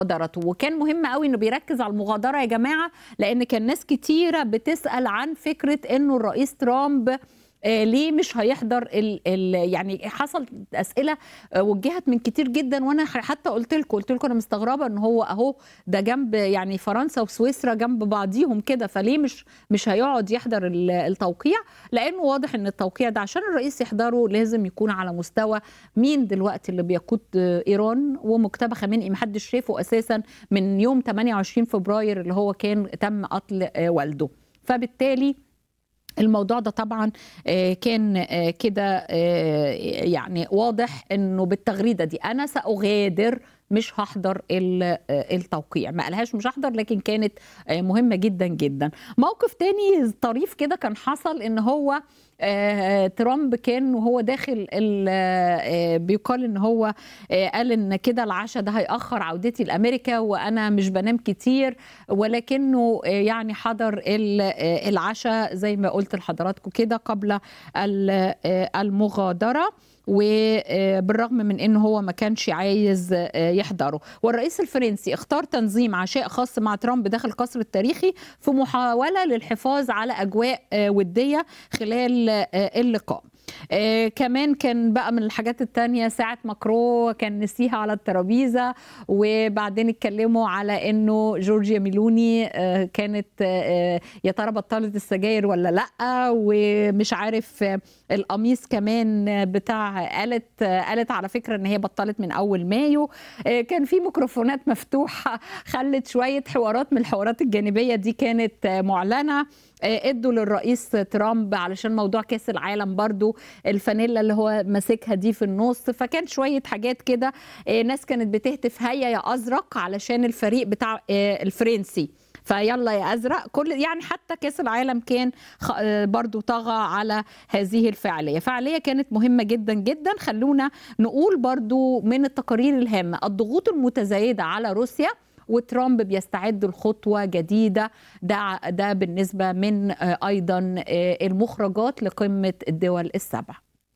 مغادرته وكان مهم قوي انه بيركز على المغادره يا جماعه لان كان ناس كتيره بتسال عن فكره انه الرئيس ترامب آه، ليه مش هيحضر ال ال يعني حصل اسئله آه، وجهت من كتير جدا وانا ح- حتى قلت لكم قلت لكم انا مستغربه ان هو اهو ده جنب يعني فرنسا وسويسرا جنب بعضيهم كده فليه مش مش هيقعد يحضر ال- التوقيع لانه واضح ان التوقيع ده عشان الرئيس يحضره لازم يكون على مستوى مين دلوقتي اللي بيقود آه، ايران ومجتبى خامنئي محدش شافه اساسا من يوم 28 فبراير اللي هو كان تم قتل آه، والده فبالتالي الموضوع ده طبعا آه، كان آه، كده آه، يعني واضح انه بالتغريده دي انا ساغادر مش هحضر ال- آه، التوقيع ما قالهاش مش هحضر لكن كانت آه، مهمه جدا جدا موقف تاني طريف كده كان حصل ان هو آه، ترامب كان وهو داخل ال- آه، بيقال ان هو آه، قال ان كده العشاء ده هيأخر عودتي لأمريكا وأنا مش بنام كتير ولكنه آه، يعني حضر ال- آه، العشاء زي ما قلت لحضراتكم كده قبل ال- آه، المغادرة وبالرغم من انه هو ما كانش عايز آه، يحضره والرئيس الفرنسي اختار تنظيم عشاء خاص مع ترامب داخل القصر التاريخي في محاولة للحفاظ على أجواء آه، ودية خلال آه، اللقاء آه كمان كان بقى من الحاجات التانية ساعة ماكرو كان نسيها على الترابيزة وبعدين اتكلموا على انه جورجيا ميلوني آه كانت آه يا ترى بطلت السجاير ولا لا ومش عارف آه القميص كمان آه، بتاع قالت آه قالت على فكرة ان هي بطلت من اول مايو آه كان في ميكروفونات مفتوحة خلت شوية حوارات من الحوارات الجانبية دي كانت آه معلنة آه، ادوا للرئيس ترامب علشان موضوع كاس العالم برضو الفانيلا اللي هو ماسكها دي في النص فكان شويه حاجات كده آه، ناس كانت بتهتف هيا يا ازرق علشان الفريق بتاع آه، الفرنسي فيلا يا ازرق كل يعني حتى كاس العالم كان خ- آه، برضو طغى على هذه الفعاليه فعاليه كانت مهمه جدا جدا خلونا نقول برضو من التقارير الهامه الضغوط المتزايده على روسيا وترامب بيستعد لخطوه جديده ده ده بالنسبه من آه، ايضا آه، المخرجات لقمه الدول السبع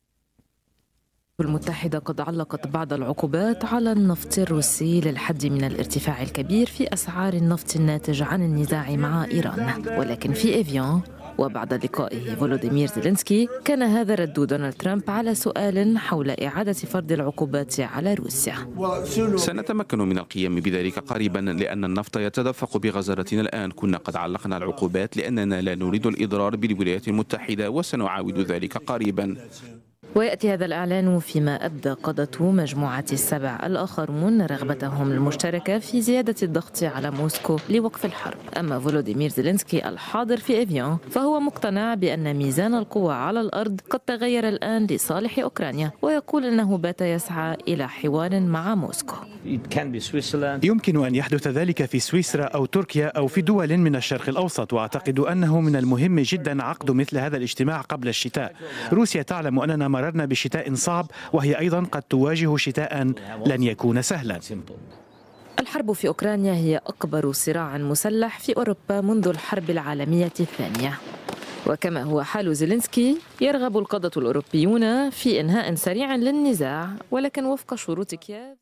المتحدة قد علقت بعض العقوبات على النفط الروسي للحد من الارتفاع الكبير في أسعار النفط الناتج عن النزاع مع إيران ولكن في إيفيان وبعد لقائه فولوديمير زيلينسكي كان هذا رد دونالد ترامب على سؤال حول إعادة فرض العقوبات على روسيا سنتمكن من القيام بذلك قريبا لأن النفط يتدفق بغزارتنا الآن كنا قد علقنا العقوبات لأننا لا نريد الإضرار بالولايات المتحدة وسنعاود ذلك قريبا ويأتي هذا الإعلان فيما أبدى قادة مجموعة السبع الآخرون رغبتهم المشتركة في زيادة الضغط على موسكو لوقف الحرب أما فولوديمير زيلينسكي الحاضر في إيفيان فهو مقتنع بأن ميزان القوى على الأرض قد تغير الآن لصالح أوكرانيا ويقول أنه بات يسعى إلى حوار مع موسكو It can be Switzerland. يمكن أن يحدث ذلك في سويسرا أو تركيا أو في دول من الشرق الأوسط وأعتقد أنه من المهم جدا عقد مثل هذا الاجتماع قبل الشتاء روسيا تعلم أننا مررنا بشتاء صعب وهي أيضا قد تواجه شتاء لن يكون سهلا الحرب في أوكرانيا هي أكبر صراع مسلح في أوروبا منذ الحرب العالمية الثانية وكما هو حال زيلينسكي يرغب القادة الأوروبيون في إنهاء سريع للنزاع ولكن وفق شروط كييف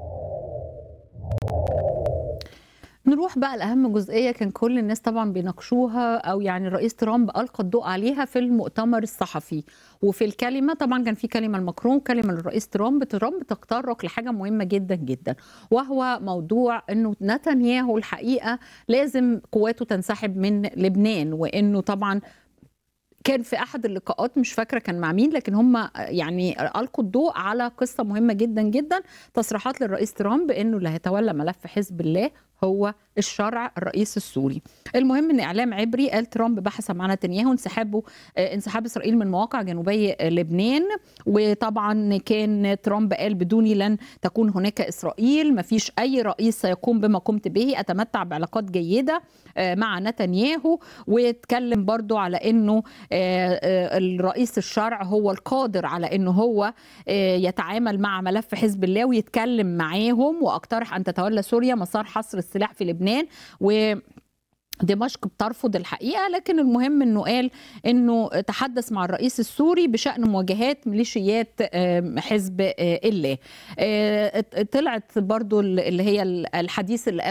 نروح بقى لأهم جزئية كان كل الناس طبعا بيناقشوها أو يعني الرئيس ترامب ألقى الضوء عليها في المؤتمر الصحفي وفي الكلمة طبعا كان في كلمة لماكرون كلمة للرئيس ترامب ترامب تطرق لحاجة مهمة جدا جدا وهو موضوع أنه نتنياهو الحقيقة لازم قواته تنسحب من لبنان وأنه طبعا كان في احد اللقاءات مش فاكره كان مع مين لكن هم يعني القوا الضوء على قصه مهمه جدا جدا تصريحات للرئيس ترامب انه اللي هيتولى ملف حزب الله هو الشرع الرئيس السوري المهم ان اعلام عبري قال ترامب بحث مع نتنياهو انسحابه آه، انسحاب اسرائيل من مواقع جنوبي لبنان وطبعا كان ترامب قال بدوني لن تكون هناك اسرائيل ما فيش اي رئيس سيقوم بما قمت به اتمتع بعلاقات جيده آه، مع نتنياهو واتكلم برضو على انه آه، آه، الرئيس الشرع هو القادر على انه هو آه، يتعامل مع ملف حزب الله ويتكلم معاهم واقترح ان تتولى سوريا مسار حصر السلاح في لبنان و دمشق بترفض الحقيقه لكن المهم انه قال انه تحدث مع الرئيس السوري بشان مواجهات ميليشيات حزب الله طلعت برضو اللي هي الحديث اللي